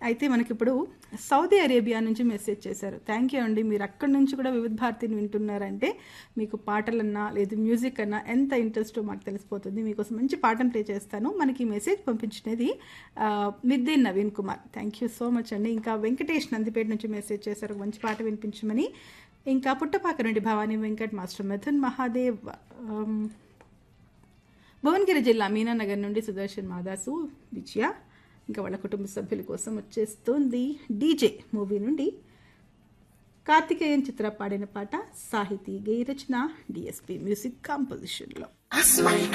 అయితే మనకిప్పుడు Saudi Arabia నుంచి మెసేజ్ చేశారు థ్యాంక్ యూ అండి మీరు అక్కడి నుంచి కూడా వివిధ భారతిని వింటున్నారంటే మీకు పాటలన్నా లేదు మ్యూజిక్ అన్నా ఎంత ఇంట్రెస్టో మాకు తెలిసిపోతుంది మీకోసం మంచి పాటను ప్లే చేస్తాను మనకి ఈ మెసేజ్ పంపించినది ఆ, Midde Naveen Kumar thank you so much అండి ఇంకా వెంకటేష్ నందిపేట నుంచి మెసేజ్ చేశారు ఒక మంచి పాట వినిపించమని ఇంకా పుట్టపాక నుండి భవానీ వెంకట్ మాస్టర్ మిథున్ మహాదేవ్ ఆమ్, భువనగిరి జిల్లా మీనానగర్ నుండి సుదర్శన్ మాదాసు విజయ ఇంకా వాళ్ళ కుటుంబ సభ్యుల కోసం వచ్చేస్తుంది డీజే మూవీ నుండి కార్తికేయన్ చిత్ర పాడిన పాట సాహితీ గేయ రచన డిఎస్పి మ్యూజిక్ కాంపోజిషన్లో